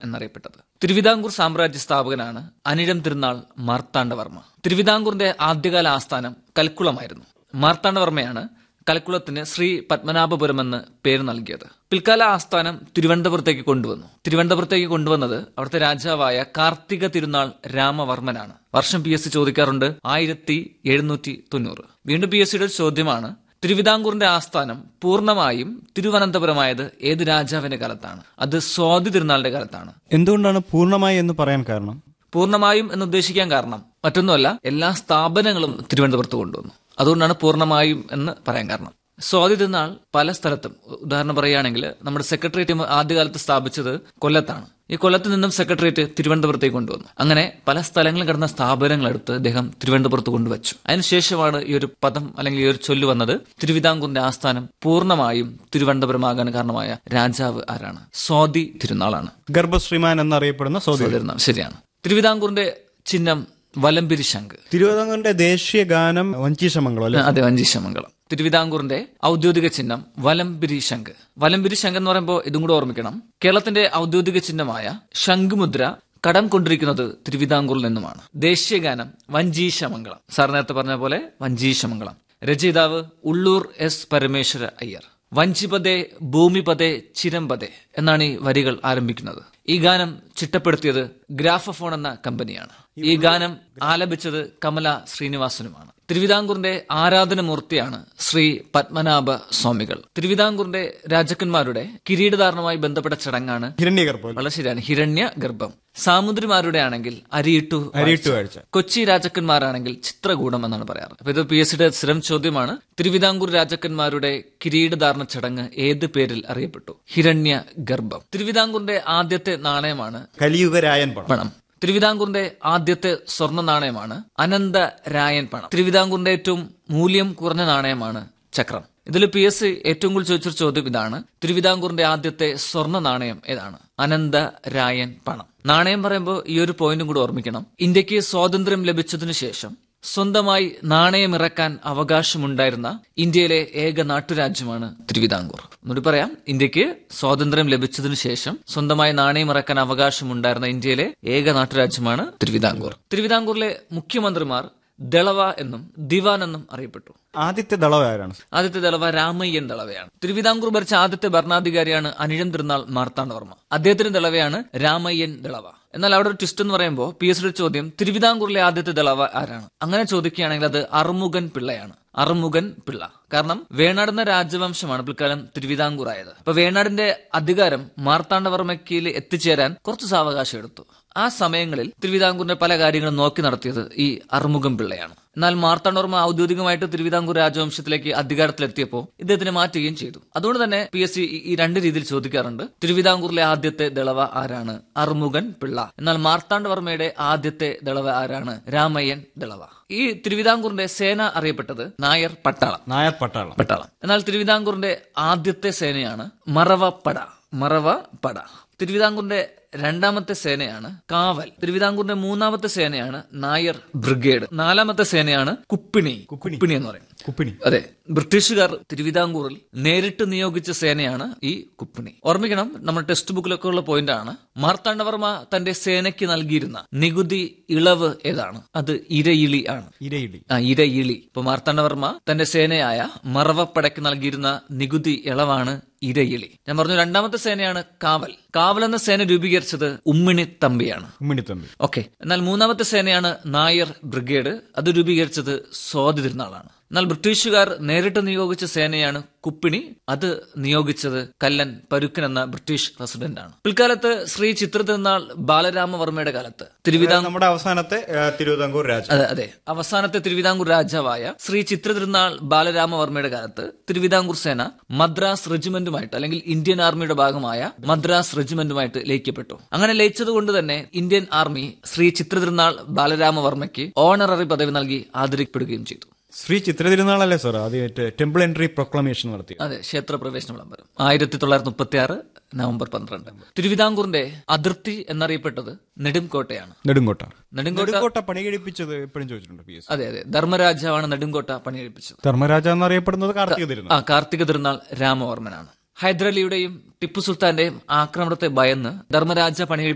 എന്നറിയപ്പെട്ടത് തിരുവിതാംകൂർ സാമ്രാജ്യ സ്ഥാപകനാണ് അനിഴം തിരുനാൾ മാർത്താണ്ഡവർമ്മ തിരുവിതാംകൂറിന്റെ ആദ്യകാല ആസ്ഥാനം കൽക്കുളമായിരുന്നു മാർത്താണ്ഡവർമ്മയാണ് കലക്കുളത്തിന് ശ്രീ പത്മനാഭപുരം എന്ന് പേര് നൽകിയത് പിൽക്കാല ആസ്ഥാനം തിരുവനന്തപുരത്തേക്ക് കൊണ്ടുവന്നു തിരുവനന്തപുരത്തേക്ക് കൊണ്ടുവന്നത് അവിടുത്തെ രാജാവായ കാർത്തിക തിരുനാൾ രാമവർമ്മനാണ് വർഷം പി എസ് സി ചോദിക്കാറുണ്ട് ആയിരത്തി എഴുന്നൂറ്റി തൊണ്ണൂറ് വീണ്ടും പി എസ് സിയുടെ ഒരു ചോദ്യമാണ് തിരുവിതാംകൂറിന്റെ ആസ്ഥാനം പൂർണ്ണമായും തിരുവനന്തപുരമായത് ഏത് രാജാവിന്റെ കാലത്താണ് അത് സ്വാതി തിരുനാളിന്റെ കാലത്താണ് എന്തുകൊണ്ടാണ് പൂർണ്ണമായി എന്ന് പറയാൻ കാരണം പൂർണ്ണമായും എന്ന് ഉദ്ദേശിക്കാൻ കാരണം മറ്റൊന്നുമല്ല എല്ലാ സ്ഥാപനങ്ങളും തിരുവനന്തപുരത്ത് കൊണ്ടുവന്നു അതുകൊണ്ടാണ് പൂർണ്ണമായും എന്ന് പറയാൻ കാരണം സ്വാതി തിരുനാൾ പല സ്ഥലത്തും ഉദാഹരണം പറയുകയാണെങ്കിൽ നമ്മുടെ സെക്രട്ടേറിയറ്റ് ആദ്യകാലത്ത് സ്ഥാപിച്ചത് കൊല്ലത്താണ് ഈ കൊല്ലത്ത് നിന്നും സെക്രട്ടേറിയറ്റ് തിരുവനന്തപുരത്തേക്ക് കൊണ്ടുവന്നു അങ്ങനെ പല സ്ഥലങ്ങളിൽ കിടന്ന സ്ഥാപനങ്ങളെടുത്ത് അദ്ദേഹം തിരുവനന്തപുരത്ത് കൊണ്ടുവച്ചു അതിനുശേഷമാണ് ഈ ഒരു പദം അല്ലെങ്കിൽ ഈ ഒരു ചൊല്ല് വന്നത് തിരുവിതാംകൂറിന്റെ ആസ്ഥാനം പൂർണ്ണമായും തിരുവനന്തപുരമാകാൻ കാരണമായ രാജാവ് ആരാണ് സ്വാതി തിരുനാളാണ് ഗർഭശ്രീമാൻ എന്നറിയപ്പെടുന്ന സൗദി സ്വാതി തിരുനാൾ ശരിയാണ് തിരുവിതാംകൂറിന്റെ ചിഹ്നം വലംപിരി ശംഖ് തിരുവിതാംകൂറിന്റെ ദേശീയ ഗാനം വഞ്ചീശമംഗളം അല്ലെ അതെ വഞ്ചിശമംഗളം തിരുവിതാംകൂറിന്റെ ഔദ്യോഗിക ചിഹ്നം വലംപിരി ശംഖ് വലംപിരി ശംഖ് എന്ന് പറയുമ്പോൾ ഇതും കൂടെ ഓർമ്മിക്കണം കേരളത്തിന്റെ ഔദ്യോഗിക ചിഹ്നമായ ശംഖുമുദ്ര കടം കൊണ്ടിരിക്കുന്നത് തിരുവിതാംകൂറിൽ നിന്നുമാണ് ദേശീയ ഗാനം വഞ്ചീശമംഗളം സാർ നേരത്തെ പറഞ്ഞ പോലെ വഞ്ചീശമംഗളം രചയിതാവ് ഉള്ളൂർ എസ് പരമേശ്വര അയ്യർ വഞ്ചിപതേ ഭൂമിപതേ ചിരമ്പതേ എന്നാണ് ഈ വരികൾ ആരംഭിക്കുന്നത് ഈ ഗാനം ചിട്ടപ്പെടുത്തിയത് ഗ്രാഫഫോൺ എന്ന കമ്പനിയാണ് ഈ ഗാനം ആലപിച്ചത് കമല ശ്രീനിവാസനുമാണ് തിരുവിതാംകൂറിന്റെ ആരാധനമൂർത്തിയാണ് ശ്രീ പത്മനാഭ സ്വാമികൾ തിരുവിതാംകൂറിന്റെ രാജാക്കന്മാരുടെ കിരീടധാരണവുമായി ബന്ധപ്പെട്ട ചടങ്ങാണ് ഹിരണ്യഗർഭം വളരെ ശരിയാണ് ഹിരണ്യ ഗർഭം സാമുദ്രിമാരുടെ ആണെങ്കിൽ അരിയിട്ടു അരിയിട്ടു കാഴ്ച കൊച്ചി രാജാക്കന്മാരാണെങ്കിൽ ചിത്രകൂടം എന്നാണ് പറയാറ് അപ്പൊ ഇത് പി എസ് സിയുടെ സ്ഥിരം ചോദ്യമാണ് തിരുവിതാംകൂർ രാജാക്കന്മാരുടെ കിരീടധാരണ ചടങ്ങ് ഏത് പേരിൽ അറിയപ്പെട്ടു ഹിരണ്യ ഗർഭം തിരുവിതാംകൂറിന്റെ ആദ്യത്തെ നാണയമാണ് കലിയുഗരായൻ പണം പണം തിരുവിതാംകൂറിന്റെ ആദ്യത്തെ സ്വർണ്ണ നാണയമാണ് അനന്ത രായൻ പണം തിരുവിതാംകൂറിന്റെ ഏറ്റവും മൂല്യം കുറഞ്ഞ നാണയമാണ് ചക്രം ഇതിൽ പി എസ് സി ഏറ്റവും കൂടുതൽ ചോദിച്ചൊരു ചോദ്യം ഇതാണ് തിരുവിതാംകൂറിന്റെ ആദ്യത്തെ സ്വർണ്ണ നാണയം ഏതാണ് അനന്ത രായൻ പണം നാണയം പറയുമ്പോൾ ഈ ഒരു പോയിന്റും കൂടി ഓർമ്മിക്കണം ഇന്ത്യക്ക് സ്വാതന്ത്ര്യം ലഭിച്ചതിനു ശേഷം സ്വന്തമായി നാണയമിറക്കാൻ അവകാശമുണ്ടായിരുന്ന ഇന്ത്യയിലെ ഏക നാട്ടുരാജ്യമാണ് തിരുവിതാംകൂർ എന്നൂടി പറയാം ഇന്ത്യക്ക് സ്വാതന്ത്ര്യം ലഭിച്ചതിനു ശേഷം സ്വന്തമായി നാണയമിറക്കാൻ അവകാശമുണ്ടായിരുന്ന ഇന്ത്യയിലെ ഏക നാട്ടുരാജ്യമാണ് തിരുവിതാംകൂർ തിരുവിതാംകൂറിലെ മുഖ്യമന്ത്രിമാർ ദളവ എന്നും ദിവാൻ എന്നും അറിയപ്പെട്ടു ആദ്യത്തെ ദളവ ആരാണ് ആദ്യത്തെ ദളവ രാമയ്യൻ ദളവയാണ് തിരുവിതാംകൂർ ഭരിച്ച ആദ്യത്തെ ഭരണാധികാരിയാണ് അനിഴം തിരുനാൾ മാർത്താണ്ഡവർമ്മ അദ്ദേഹത്തിന് ദളവയാണ് രാമയ്യൻ ദളവ എന്നാൽ അവിടെ ഒരു ട്വിസ്റ്റ് എന്ന് പറയുമ്പോൾ പി എസ് ഡിയുടെ ചോദ്യം തിരുവിതാംകൂറിലെ ആദ്യത്തെ ദളവ ആരാണ് അങ്ങനെ ചോദിക്കുകയാണെങ്കിൽ അത് അറുമുഖൻ പിള്ളയാണ് അറുമുഖൻ പിള്ള കാരണം വേണാട് എന്ന രാജവംശമാണ് പിൽക്കാലം തിരുവിതാംകൂർ ആയത് അപ്പൊ വേണാടിന്റെ അധികാരം മാർത്താണ്ഡവർമ്മയ്ക്ക് എത്തിച്ചേരാൻ കുറച്ച് സാവകാശം എടുത്തു ആ സമയങ്ങളിൽ തിരുവിതാംകൂറിന്റെ പല കാര്യങ്ങളും നോക്കി നടത്തിയത് ഈ അറുമുഖം പിള്ളയാണ് എന്നാൽ മാർത്താണ്ഡവർമ്മ ഔദ്യോഗികമായിട്ട് തിരുവിതാംകൂർ രാജവംശത്തിലേക്ക് അധികാരത്തിലെത്തിയപ്പോൾ ഇദ്ദേഹത്തിനെ മാറ്റുകയും ചെയ്തു അതുകൊണ്ട് തന്നെ പി എസ് സി ഈ രണ്ട് രീതിയിൽ ചോദിക്കാറുണ്ട് തിരുവിതാംകൂറിലെ ആദ്യത്തെ ദളവ ആരാണ് അറുമുഖൻ പിള്ള എന്നാൽ മാർത്താണ്ഡവർമ്മയുടെ ആദ്യത്തെ ദളവ ആരാണ് രാമയ്യൻ ദളവ ഈ തിരുവിതാംകൂറിന്റെ സേന അറിയപ്പെട്ടത് നായർ പട്ടാളം നായർ പട്ടാളം പട്ടാളം എന്നാൽ തിരുവിതാംകൂറിന്റെ ആദ്യത്തെ സേനയാണ് മറവപ്പട മറവപ്പട തിരുവിതാംകൂറിന്റെ രണ്ടാമത്തെ സേനയാണ് കാവൽ തിരുവിതാംകൂറിന്റെ മൂന്നാമത്തെ സേനയാണ് നായർ ബ്രിഗേഡ് നാലാമത്തെ സേനയാണ് കുപ്പിണി കുപ്പിണി എന്ന് പറയും കുപ്പിണി അതെ ബ്രിട്ടീഷുകാർ തിരുവിതാംകൂറിൽ നേരിട്ട് നിയോഗിച്ച സേനയാണ് ഈ കുപ്പിണി ഓർമ്മിക്കണം നമ്മുടെ ടെക്സ്റ്റ് ബുക്കിലൊക്കെ ഉള്ള പോയിന്റ് ആണ് മാർത്താണ്ഡവർമ്മ തന്റെ സേനയ്ക്ക് നൽകിയിരുന്ന നികുതി ഇളവ് ഏതാണ് അത് ഇരയിളി ആണ് ഇരയിടി ആ ഇരയിളി ഇപ്പൊ മാർത്താണ്ഡവർമ്മ തന്റെ സേനയായ മറവപ്പടയ്ക്ക് നൽകിയിരുന്ന നികുതി ഇളവാണ് ഇരയിളി ഞാൻ പറഞ്ഞു രണ്ടാമത്തെ സേനയാണ് കാവൽ കാവൽ എന്ന സേന രൂപീകരിച്ചത് ഉമ്മിണി തമ്പിയാണ് ഉമ്മിണിത്തമ്പി ഓക്കെ എന്നാൽ മൂന്നാമത്തെ സേനയാണ് നായർ ബ്രിഗേഡ് അത് രൂപീകരിച്ചത് സ്വാതി തിരുനാളാണ് എന്നാൽ ബ്രിട്ടീഷുകാർ നേരിട്ട് നിയോഗിച്ച സേനയാണ് കുപ്പിണി അത് നിയോഗിച്ചത് കല്ലൻ പരുക്കൻ എന്ന ബ്രിട്ടീഷ് റെസിഡന്റ് ആണ് പിൽക്കാലത്ത് ശ്രീ ചിത്ര തിരുനാൾ ബാലരാമവർമ്മയുടെ കാലത്ത് തിരുവിതാംകൂർ നമ്മുടെ അവസാനത്തെ ആ, തിരുവിതാംകൂർ രാജ അതെ അതെ അവസാനത്തെ തിരുവിതാംകൂർ രാജാവായ ശ്രീ ചിത്ര തിരുനാൾ ബാലരാമവർമ്മയുടെ കാലത്ത് തിരുവിതാംകൂർ സേന മദ്രാസ് റെജിമെന്റുമായിട്ട് അല്ലെങ്കിൽ ഇന്ത്യൻ ആർമിയുടെ ഭാഗമായ മദ്രാസ് റെജിമെന്റുമായിട്ട് ലയിക്കപ്പെട്ടു അങ്ങനെ ലയിച്ചതുകൊണ്ട് തന്നെ ഇന്ത്യൻ ആർമി ശ്രീ ചിത്ര തിരുനാൾ ബാലരാമവർമ്മയ്ക്ക് ഓണററി പദവി നൽകി ആദരിക്കപ്പെടുകയും ചെയ്തു ശ്രീ ചിത്ര തിരുനാളല്ലേ സാർ ആദ്യമായിട്ട് ടെമ്പിൾ എൻട്രി പ്രൊക്ലമേഷൻ നടത്തി അതെ ക്ഷേത്ര പ്രവേശന വിളംബരം ആയിരത്തി തൊള്ളായിരത്തി മുപ്പത്തി ആറ് നവംബർ പന്ത്രണ്ട് തിരുവിതാംകൂറിന്റെ അതിർത്തി എന്നറിയപ്പെട്ടത് നെടുംകോട്ടയാണ് നെടുങ്കോട്ട നെടുങ്കോട്ട നെടുങ്കോട്ട പണി കഴിപ്പിച്ചത് എപ്പോഴും ചോദിച്ചിട്ടുണ്ട് പി എസ് അതെ അതെ ധർമ്മരാജാവാണ് നെടുങ്കോട്ട പണിയെടുപ്പിച്ചത് ധർമ്മരാജ എന്നറിയപ്പെടുന്നത് കാർത്തിക തിരുനാൾ ആ കാർത്തിക തിരുനാൾ രാമവർമ്മനാണ് ഹൈദരലിയുടെയും ടിപ്പു സുൽത്താന്റെയും ആക്രമണത്തെ ഭയന്ന് ധർമ്മരാജ പണി